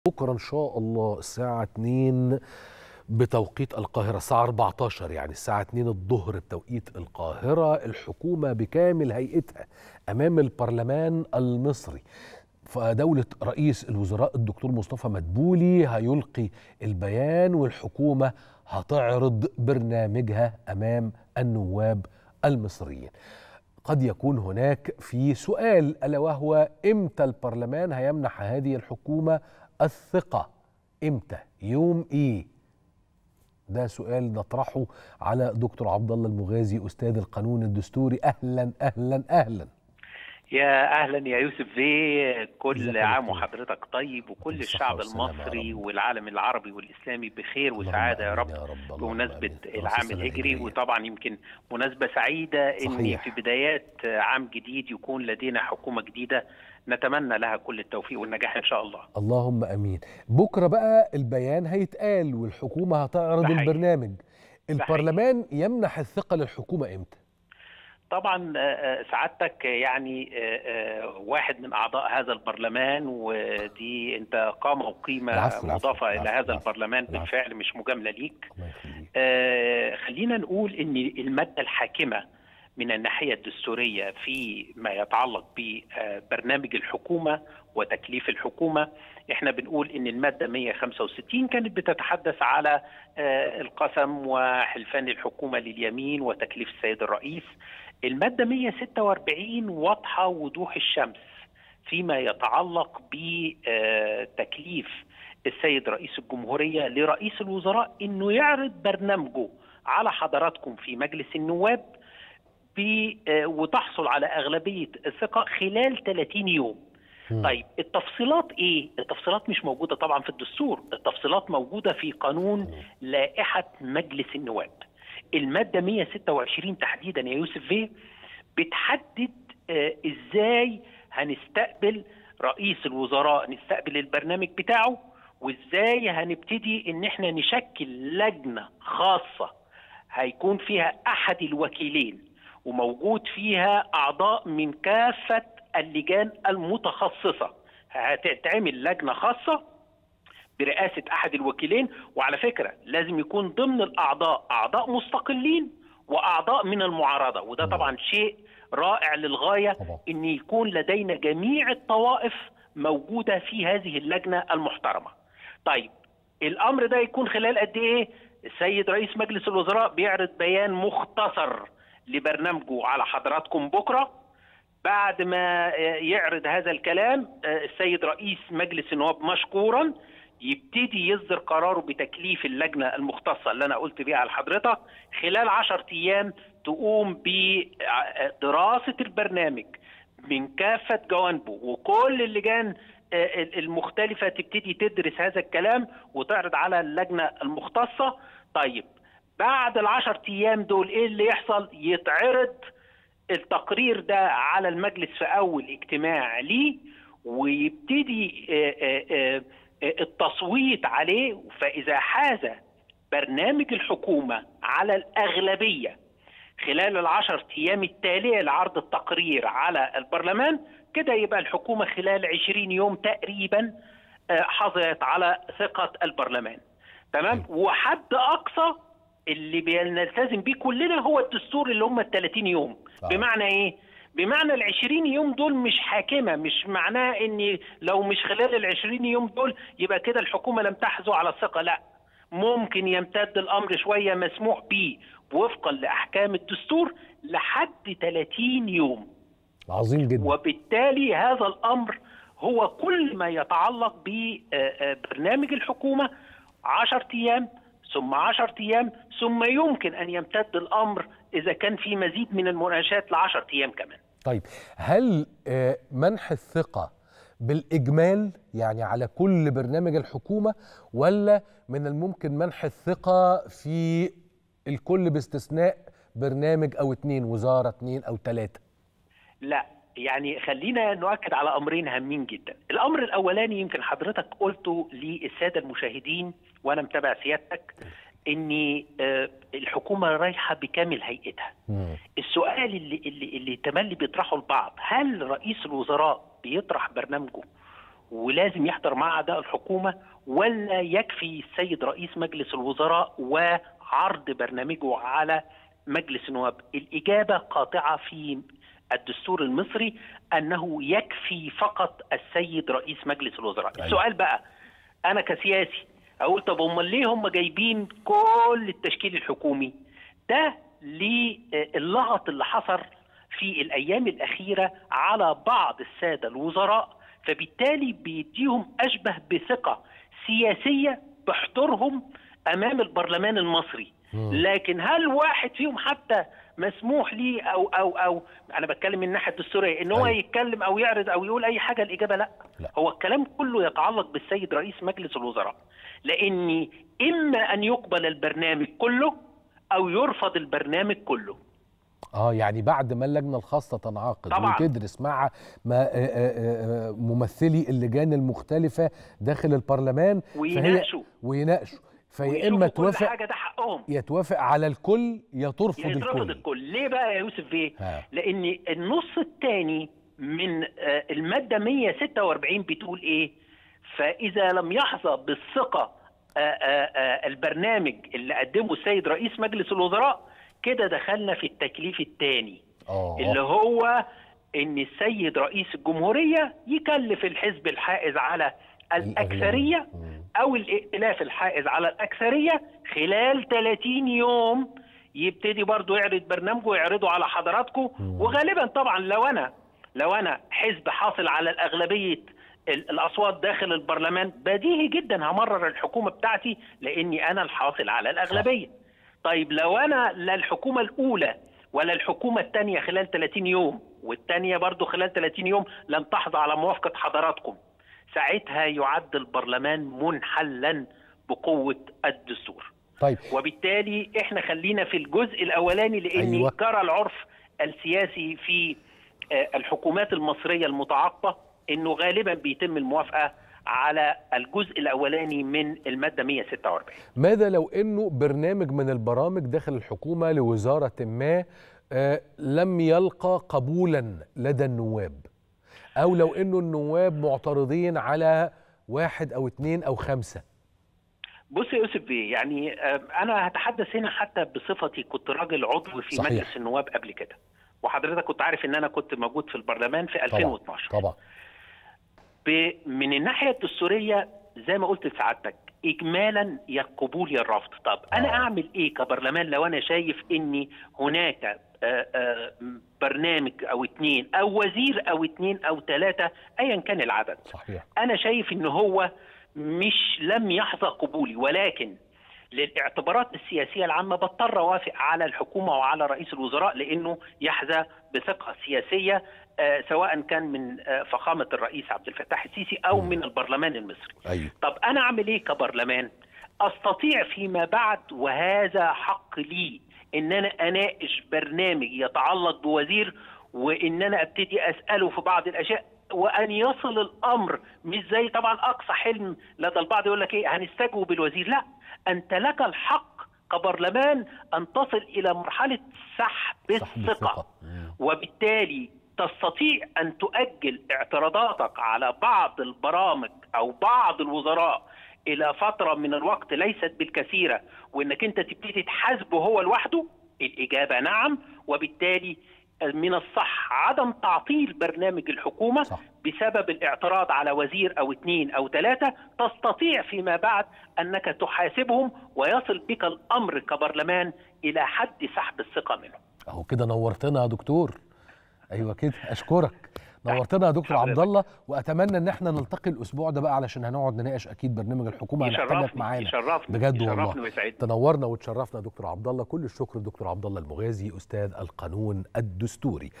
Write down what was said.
بكره ان شاء الله الساعه 2 بتوقيت القاهره الساعه 14 يعني الساعه 2 الظهر بتوقيت القاهره الحكومه بكامل هيئتها امام البرلمان المصري فدولة رئيس الوزراء الدكتور مصطفى مدبولي هيلقي البيان والحكومة هتعرض برنامجها أمام النواب المصريين قد يكون هناك في سؤال ألا وهو إمتى البرلمان هيمنح هذه الحكومة الثقة إمتى يوم إيه ده سؤال نطرحه على دكتور عبد الله المغازي أستاذ القانون الدستوري أهلا أهلا أهلا يا اهلا يا يوسف بيه كل جزاك عام الله خير. وحضرتك طيب وكل بالصحة الشعب والسلامة يا المصري رب. والعالم العربي والاسلامي بخير اللهم وسعاده يا آمين رب يا رب اللهم بمناسبه آمين. العام السنة الهجري الهجرية. وطبعا يمكن مناسبه سعيده ان صحيح. في بدايات عام جديد يكون لدينا حكومه جديده نتمنى لها كل التوفيق والنجاح ان شاء الله اللهم امين بكره بقى البيان هيتقال والحكومه هتعرض صحيح. البرنامج صحيح. البرلمان يمنح الثقه للحكومه امتى طبعا آه، آه، سعادتك يعني آه، آه، واحد من اعضاء هذا البرلمان ودي انت قامه وقيمه العفو، العفو، مضافه الى العفو، هذا العفو، البرلمان العفو. بالفعل مش مجامله ليك الله يخليك آه، خلينا نقول ان الماده الحاكمه من الناحيه الدستوريه في ما يتعلق ببرنامج الحكومه وتكليف الحكومه احنا بنقول ان الماده 165 كانت بتتحدث على آه، القسم وحلفان الحكومه لليمين وتكليف السيد الرئيس الماده 146 واضحه وضوح الشمس فيما يتعلق بتكليف السيد رئيس الجمهورية لرئيس الوزراء أنه يعرض برنامجه على حضراتكم في مجلس النواب ب- آه، وتحصل على أغلبية الثقة خلال 30 يوم مم. طيب التفصيلات ايه؟ التفصيلات مش موجوده طبعا في الدستور، التفصيلات موجوده في قانون لائحه مجلس النواب. الماده 126 تحديدا يا يوسف بيه بتحدد آه ازاي هنستقبل رئيس الوزراء نستقبل البرنامج بتاعه وازاي هنبتدي ان احنا نشكل لجنه خاصه هيكون فيها احد الوكيلين وموجود فيها اعضاء من كافه اللجان المتخصصه هتتعمل لجنه خاصه برئاسه احد الوكيلين وعلى فكره لازم يكون ضمن الاعضاء اعضاء مستقلين واعضاء من المعارضه وده طبعا شيء رائع للغايه طبعا. ان يكون لدينا جميع الطوائف موجوده في هذه اللجنه المحترمه. طيب الامر ده يكون خلال قد ايه؟ السيد رئيس مجلس الوزراء بيعرض بيان مختصر لبرنامجه على حضراتكم بكره بعد ما يعرض هذا الكلام السيد رئيس مجلس النواب مشكورا يبتدي يصدر قراره بتكليف اللجنة المختصة اللي أنا قلت بيها لحضرتك خلال عشر أيام تقوم بدراسة البرنامج من كافة جوانبه وكل اللجان المختلفة تبتدي تدرس هذا الكلام وتعرض على اللجنة المختصة طيب بعد العشر أيام دول إيه اللي يحصل يتعرض التقرير ده على المجلس في أول اجتماع ليه ويبتدي آه، آه، آه، التصويت عليه فإذا حاز برنامج الحكومة على الأغلبية خلال العشر أيام التالية لعرض التقرير على البرلمان كده يبقى الحكومة خلال عشرين يوم تقريبا آه، حظيت على ثقة البرلمان تمام وحد أقصى اللي بنلتزم بيه كلنا هو الدستور اللي هم ال 30 يوم آه. بمعنى ايه؟ بمعنى ال 20 يوم دول مش حاكمه مش معناه ان لو مش خلال ال 20 يوم دول يبقى كده الحكومه لم تحظو على الثقه لا ممكن يمتد الامر شويه مسموح به وفقا لاحكام الدستور لحد 30 يوم عظيم جدا وبالتالي هذا الامر هو كل ما يتعلق ببرنامج الحكومه 10 ايام ثم 10 ايام ثم يمكن ان يمتد الامر اذا كان في مزيد من المناقشات ل 10 ايام كمان. طيب هل آه، منح الثقة بالإجمال يعني على كل برنامج الحكومة ولا من الممكن منح الثقة في الكل باستثناء برنامج أو اتنين وزارة اتنين أو تلاتة لا يعني خلينا نؤكد على امرين هامين جدا. الامر الاولاني يمكن حضرتك قلته للساده المشاهدين وانا متابع سيادتك ان آه، الحكومه رايحه بكامل هيئتها. مم. السؤال اللي اللي اللي تملي بيطرحه البعض هل رئيس الوزراء بيطرح برنامجه ولازم يحضر مع اعضاء الحكومه ولا يكفي السيد رئيس مجلس الوزراء وعرض برنامجه على مجلس النواب الاجابه قاطعه في الدستور المصري انه يكفي فقط السيد رئيس مجلس الوزراء أيوة. السؤال بقى انا كسياسي اقول طب امال ليه هم جايبين كل التشكيل الحكومي ده للغط اللي حصل في الايام الاخيره على بعض الساده الوزراء فبالتالي بيديهم اشبه بثقه سياسيه بحضورهم امام البرلمان المصري لكن هل واحد فيهم حتى مسموح ليه او او او انا بتكلم من الناحيه الدستوريه ان هو أيوة. يتكلم او يعرض او يقول اي حاجه الاجابه لا. لا. هو الكلام كله يتعلق بالسيد رئيس مجلس الوزراء لان اما ان يقبل البرنامج كله او يرفض البرنامج كله اه يعني بعد ما اللجنه الخاصه تنعقد طبعاً. وتدرس مع ما آه، آه، آه، ممثلي اللجان المختلفه داخل البرلمان فهي ويناقشوا ويناقشوا فيا ويشوفوا اما كل توافق حاجه ده حقهم يا توافق على الكل يا ترفض يترفض الكل الكل ليه بقى يا يوسف بيه ها. لان النص الثاني من آه، الماده 146 بتقول ايه فاذا لم يحظى بالثقه آه، آه، آه، البرنامج اللي قدمه السيد رئيس مجلس الوزراء كده دخلنا في التكليف الثاني اه اللي هو ان السيد رئيس الجمهوريه يكلف الحزب الحائز على الاكثريه مم. او الائتلاف الحائز على الاكثريه خلال 30 يوم يبتدي برضو يعرض برنامجه ويعرضه على حضراتكم وغالبا طبعا لو انا لو انا حزب حاصل على الاغلبيه ال- الاصوات داخل البرلمان بديهي جدا همرر الحكومه بتاعتي لاني انا الحاصل على الاغلبيه طيب لو انا لا الحكومه الاولى ولا الحكومه الثانيه خلال 30 يوم والثانيه برضو خلال 30 يوم لم تحظى على موافقه حضراتكم ساعتها يعد البرلمان منحلا بقوه الدستور طيب وبالتالي احنا خلينا في الجزء الاولاني لان أيوة. جرى العرف السياسي في آه، الحكومات المصريه المتعاقبه انه غالبا بيتم الموافقه على الجزء الاولاني من الماده 146 ماذا لو انه برنامج من البرامج داخل الحكومه لوزاره ما آه، لم يلقى قبولا لدى النواب او لو انه النواب معترضين على واحد او اتنين او خمسه بص يا يوسف بيه يعني آه، انا هتحدث هنا حتى بصفتي كنت راجل عضو في صحيح. مجلس النواب قبل كده وحضرتك كنت عارف ان انا كنت موجود في البرلمان في 2012 طبعا ب- من الناحيه الدستوريه زي ما قلت لسعادتك اجمالا يا القبول يا الرفض طب انا آه. اعمل ايه كبرلمان لو انا شايف اني هناك آه، آه، برنامج او اتنين او وزير او اتنين او ثلاثه ايا كان العدد صحيح انا شايف ان هو مش لم يحظى قبولي ولكن للاعتبارات السياسيه العامه بضطر اوافق على الحكومه وعلى رئيس الوزراء لانه يحظى بثقه سياسيه آه، سواء كان من آه، فخامه الرئيس عبد الفتاح السيسي او من البرلمان المصري. ايوه طب انا اعمل ايه كبرلمان؟ استطيع فيما بعد وهذا حق لي ان انا اناقش برنامج يتعلق بوزير وان انا ابتدي اساله في بعض الاشياء وان يصل الامر مش زي طبعا اقصى حلم لدى البعض يقول لك ايه هنستجوب بالوزير لا انت لك الحق كبرلمان ان تصل الى مرحله سحب سحب الثقه الثقة. مم. وبالتالي تستطيع ان تؤجل اعتراضاتك على بعض البرامج او بعض الوزراء الى فتره من الوقت ليست بالكثيره وانك انت تبتدي تحاسبه هو لوحده الاجابه نعم وبالتالي من الصح عدم تعطيل برنامج الحكومه صح. بسبب الاعتراض على وزير او اثنين او ثلاثه تستطيع فيما بعد انك تحاسبهم ويصل بك الامر كبرلمان الى حد سحب الثقه منهم اهو كده نورتنا يا دكتور ايوه كده اشكرك نورتنا يا دكتور حضرتك. عبد الله واتمنى ان احنا نلتقي الاسبوع ده بقى علشان هنقعد نناقش اكيد برنامج الحكومه هنحتاجك يشرفني معانا يشرفني بجد يشرفني والله ويسعدني تنورنا وتشرفنا يا دكتور عبد الله كل الشكر دكتور عبد الله المغازي استاذ القانون الدستوري